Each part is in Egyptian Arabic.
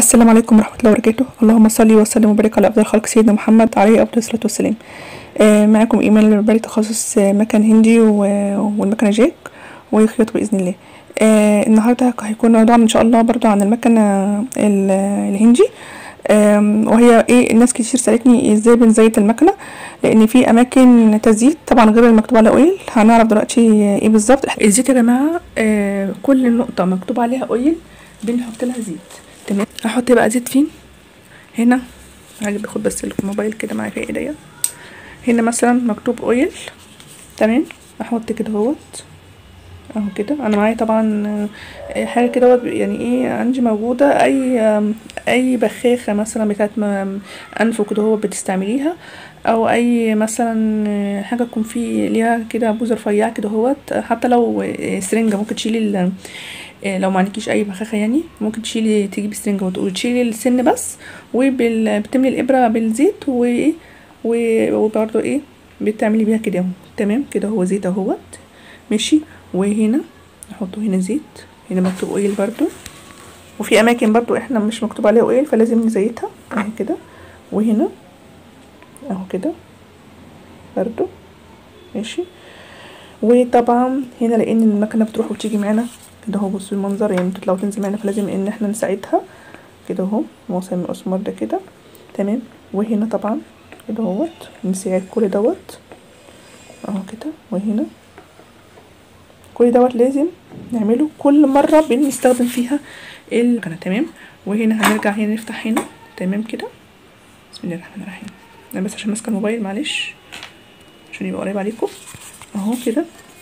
السلام عليكم ورحمة الله وبركاته اللهم صل وسلم وبارك على أفضل خلق سيدنا محمد عليه أفضل الصلاة والسلام آه معاكم إيمان البربري تخصص آه، مكن هندي و- والمكنة جاك وخياطة بإذن الله آه النهاردة هيكون موضوعنا إن شاء الله برضو عن المكنة ال- الهندي آم، وهي ايه الناس كتير سألتني ازاي بنزيت المكنة لان في اماكن تزييت طبعا غير المكتوب على اويل هنعرف دلوقتي ايه بالظبط الزيت يا جماعة آه كل نقطة مكتوب عليها اويل بنحط لها زيت تمام هحط بقى زيت فين هنا هاجي باخد بس الموبايل كده معايا في ايديا هنا مثلا مكتوب اويل تمام احط كده اهوت اهو كده انا معايا طبعا آه، حاجه كده اهوت يعني ايه عندي موجوده اي آم، اي بخاخه مثلا بتاعت م- انف وكده هو بتستعمليها او اي مثلا آه، حاجه تكون في ليها كده بوز رفيع كده اهوت حتى لو آه، سرنجه ممكن تشيلي ال- آه، لو ما عندكيش اي بخاخه يعني ممكن تشيلي تجيبي سرنجه وت- وتشيلي السن بس وبتملي الابره بالزيت وايه و- وبرضه ايه بتعملي بيها كده اهو تمام كده هو زيت اهوت ماشي وهنا نحطه هنا زيت هنا مكتوب اويل برضو وفي اماكن برضو احنا مش مكتوب عليها اويل فلازم نزيتها اهي كده وهنا اهو كده برضو ماشي وطبعا هنا لان المكنه بتروح وتيجي معانا كده اهو بصوا المنظر يعني بتطلع وتنزل معانا فلازم ان احنا نساعدها كده اهو موسم الاسمر ده كده تمام وهنا طبعا كده اهوت نساعد كل دوت اهو كده وهنا كل دوت لازم نعمله كل مرة بنستخدم فيها المكنة تمام وهنا هنرجع هنا نفتح هنا تمام كده بسم الله الرحمن الرحيم انا بس عشان ماسكه الموبايل معلش عشان يبقى قريب عليكم اهو كده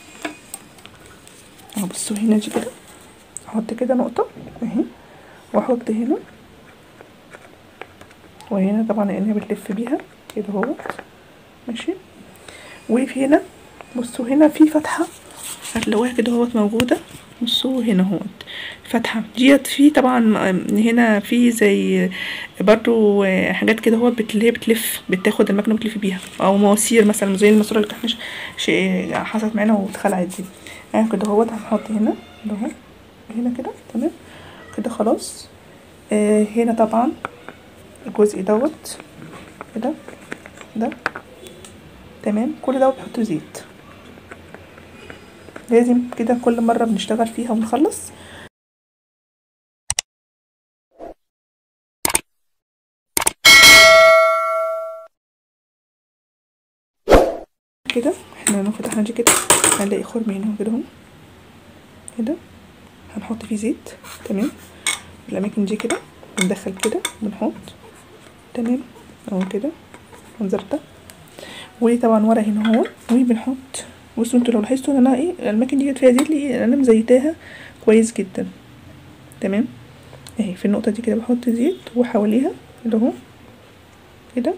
اهو بصوا هنا دي كده احط كده نقطة اهي واحط هنا وهنا طبعا لانها بتلف بيها كده اهوت ماشي وفي هنا بصوا هنا في فتحة هتلاقوها كده اهوت موجودة بصوا هنا اهوت فتحة ديت في طبعا هنا في زي برضو حاجات كده اهوت بت- اللي هي بتلف بتاخد المكنة بتلف بيها او مواسير مثلا زي الماسورة اللي كانت مش- شيء حصلت معانا واتخلعت دي اهي كده اهوت هنحط هنا كده اهو هنا كده تمام كده خلاص آه هنا طبعا الجزء دوت كده ده تمام كل ده بنحط زيت لازم كده كل مرة بنشتغل فيها ونخلص كده احنا لو فتحنا دي كده هنلاقي خرم هنا كده اهو كده هنحط فيه زيت تمام في الاماكن دي كده بندخل كده بنحط تمام اهو كده المنظر ده وطبعا ورا هنا اهو وبنحط بصوا انتوا لو لاحظتوا ان انا ايه الاماكن دي فيها زيت ليه انا مزيتاها كويس جدا تمام اهي في النقطه دي كده بحط زيت وحواليها كده اهو كده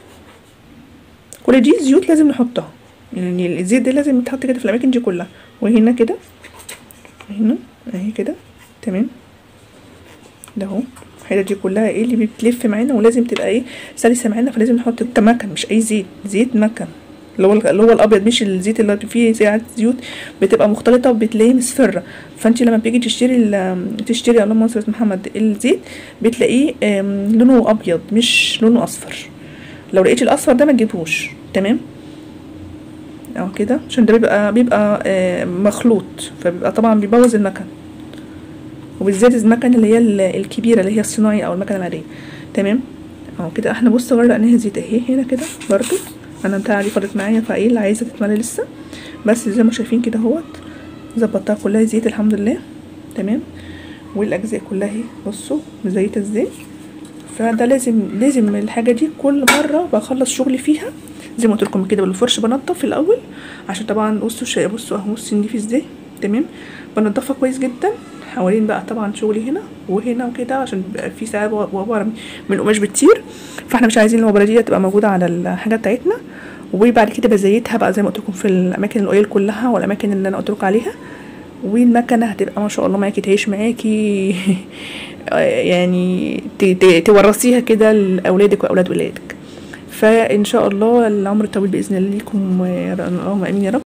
كل دي زيوت لازم نحطها يعني الزيت ده لازم يتحط كده في الاماكن دي كلها وهنا كده هنا اهي كده تمام ده اهو الحاجات دي كلها ايه اللي بتلف معانا ولازم تبقى ايه سلسه معانا فلازم نحط مكن مش اي زيت زيت مكن اللي هو اللي هو الابيض مش الزيت اللي فيه ساعات زيوت بتبقى مختلطه وبتلاقيه مصفره فانت لما بتيجي تشتري ال- تشتري اللهم صل على محمد الزيت بتلاقيه آم، لونه ابيض مش لونه اصفر لو لقيتي الاصفر ده ما تجيبهوش تمام اهو كده عشان ده بيبقى بيبقى آه، مخلوط فبيبقى طبعا بيبوظ المكن وبالذات المكن اللي هي ال- الكبيره اللي هي الصناعي او المكنه العاديه تمام اهو كده احنا بص غرقناها زيت اهي هنا كده برضو انا بتاع دي فضلت معايا فايه اللي عايزه تتملى لسه بس زي ما شايفين كده اهوت ظبطتها كلها زيت الحمد لله تمام والاجزاء كلها اهي بصوا مزيته ازاي فده لازم لازم الحاجه دي كل مره بخلص شغلي فيها زي ما قلت لكم كده بالفرش بنضف في الاول عشان طبعا بصوا شا- بصوا اهو بصوا نضيف ازاي تمام بنضفها كويس جدا حوالين بقى طبعا شغلي هنا وهنا وكده عشان بيبقى في ساعات وبره من القماش بتطير فاحنا مش عايزين الوبره دي تبقى موجوده على الحاجه بتاعتنا وبعد كده بزيتها بقى زي ما قلت لكم في الاماكن الاويل كلها والاماكن اللي انا قلت لكم عليها والمكنه هتبقى ما شاء الله معاكي تعيش معاكي يعني ت- ت- تورثيها كده لاولادك واولاد ولادك فان شاء الله العمر الطويل باذن الله ليكم و- اللهم امين يا رب